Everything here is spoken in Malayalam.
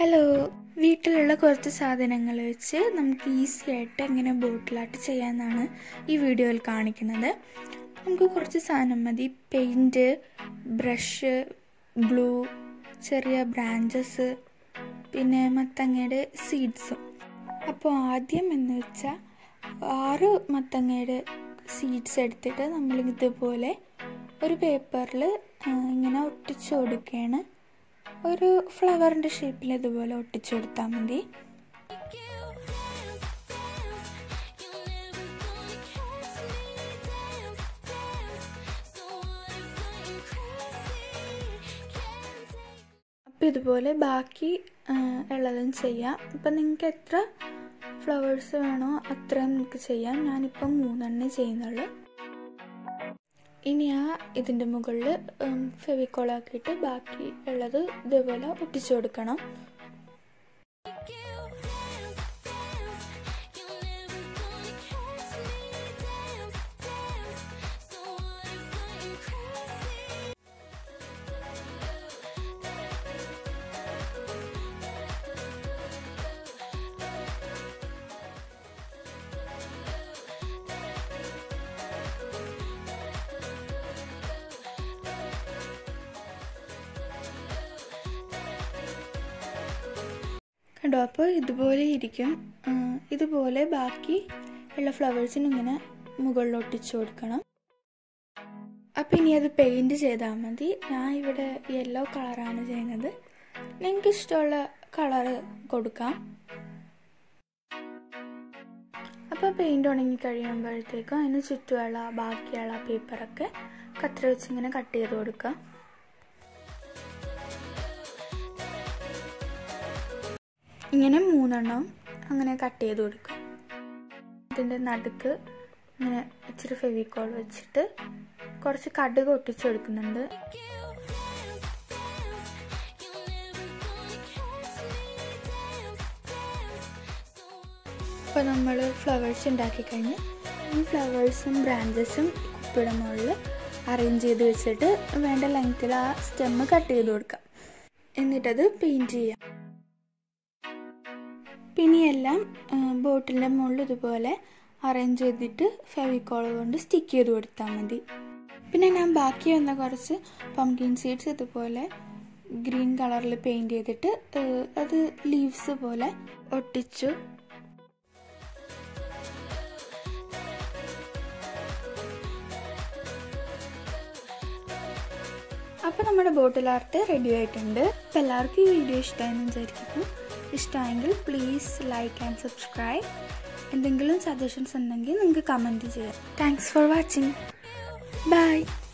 ഹലോ വീട്ടിലുള്ള കുറച്ച് സാധനങ്ങൾ വെച്ച് നമുക്ക് ഈസി ആയിട്ട് എങ്ങനെ ബോട്ടിലായിട്ട് ചെയ്യാമെന്നാണ് ഈ വീഡിയോയിൽ കാണിക്കുന്നത് നമുക്ക് കുറച്ച് സാധനം മതി പെയിൻറ്റ് ബ്രഷ് ഗ്ലൂ ചെറിയ ബ്രാഞ്ചസ് പിന്നെ മത്തങ്ങയുടെ സീഡ്സും അപ്പോൾ ആദ്യം എന്ന് വെച്ചാൽ ആറ് മത്തങ്ങയുടെ സീഡ്സ് എടുത്തിട്ട് നമ്മൾ ഇതുപോലെ ഒരു പേപ്പറിൽ ഇങ്ങനെ ഒട്ടിച്ചു കൊടുക്കുകയാണ് ഒരു ഫ്ലവറിൻ്റെ ഷേപ്പിൽ ഇതുപോലെ ഒട്ടിച്ചു കൊടുത്താൽ മതി അപ്പോൾ ഇതുപോലെ ബാക്കി ഉള്ളതും ചെയ്യാം ഇപ്പം നിങ്ങൾക്ക് എത്ര ഫ്ലവേഴ്സ് വേണോ അത്രയും നിങ്ങൾക്ക് ചെയ്യാം ഞാനിപ്പം മൂന്നെണ്ണേ ചെയ്യുന്നുള്ളൂ ഇനി ആ ഇതിൻ്റെ മുകളിൽ ഫെവിക്കോളാക്കിയിട്ട് ബാക്കി ഉള്ളത് ഇതേപോലെ ഒട്ടിച്ചു കൊടുക്കണം കണ്ടോ അപ്പോൾ ഇതുപോലെ ഇരിക്കും ഇതുപോലെ ബാക്കി ഉള്ള ഫ്ലവേഴ്സിനും ഇങ്ങനെ മുകളിൽ ഒട്ടിച്ചു കൊടുക്കണം അപ്പോൾ ഇനി അത് പെയിൻറ് ചെയ്താൽ മതി ഞാൻ ഇവിടെ യെല്ലോ കളറാണ് ചെയ്യുന്നത് നിങ്ങൾക്ക് ഇഷ്ടമുള്ള കളറ് കൊടുക്കാം അപ്പോൾ പെയിൻറ് ഉണങ്ങി കഴിയുമ്പോഴത്തേക്കും അതിന് ചുറ്റുമുള്ള ബാക്കിയുള്ള പേപ്പറൊക്കെ കത്ര വെച്ച് ഇങ്ങനെ കട്ട് ചെയ്ത് കൊടുക്കാം ഇങ്ങനെ മൂന്നെണ്ണം അങ്ങനെ കട്ട് ചെയ്ത് കൊടുക്കും ഇതിൻ്റെ നടുക്ക് ഇങ്ങനെ ഇച്ചിരി ഫെവിക്കോൾ വെച്ചിട്ട് കുറച്ച് കടുക് ഒട്ടിച്ച് കൊടുക്കുന്നുണ്ട് ഇപ്പോൾ നമ്മൾ ഫ്ലവേഴ്സ് ഉണ്ടാക്കി കഴിഞ്ഞ് ഈ ഫ്ലവേഴ്സും ബ്രാഞ്ചസും കുപ്പിയുടെ മുകളിൽ അറേഞ്ച് ചെയ്ത് വെച്ചിട്ട് വേണ്ട ലെങ്ത്തിൽ ആ സ്റ്റെമ്മ് കട്ട് ചെയ്ത് കൊടുക്കാം എന്നിട്ടത് പെയിൻറ്റ് ചെയ്യാം പിന്നെ എല്ലാം ബോട്ടിൻ്റെ മുകളിൽ ഇതുപോലെ അറേഞ്ച് ചെയ്തിട്ട് ഫെവിക്കോൾ കൊണ്ട് സ്റ്റിക്ക് ചെയ്ത് കൊടുത്താൽ മതി പിന്നെ ഞാൻ ബാക്കി വന്ന കുറച്ച് പംകിൻ സീഡ്സ് ഇതുപോലെ ഗ്രീൻ കളറിൽ പെയിൻറ് ചെയ്തിട്ട് അത് ലീവ്സ് പോലെ ഒട്ടിച്ചു അപ്പോൾ നമ്മുടെ ബോട്ടിൽ ആർട്ട് റെഡി ആയിട്ടുണ്ട് അപ്പോൾ എല്ലാവർക്കും ഈ വീഡിയോ ഇഷ്ടമായെന്ന് വിചാരിക്കുന്നു ഇഷ്ടമായെങ്കിൽ പ്ലീസ് ലൈക്ക് ആൻഡ് സബ്സ്ക്രൈബ് എന്തെങ്കിലും സജഷൻസ് ഉണ്ടെങ്കിൽ നിങ്ങൾക്ക് കമൻറ്റ് ചെയ്യാം താങ്ക്സ് ഫോർ വാച്ചിങ് ബൈ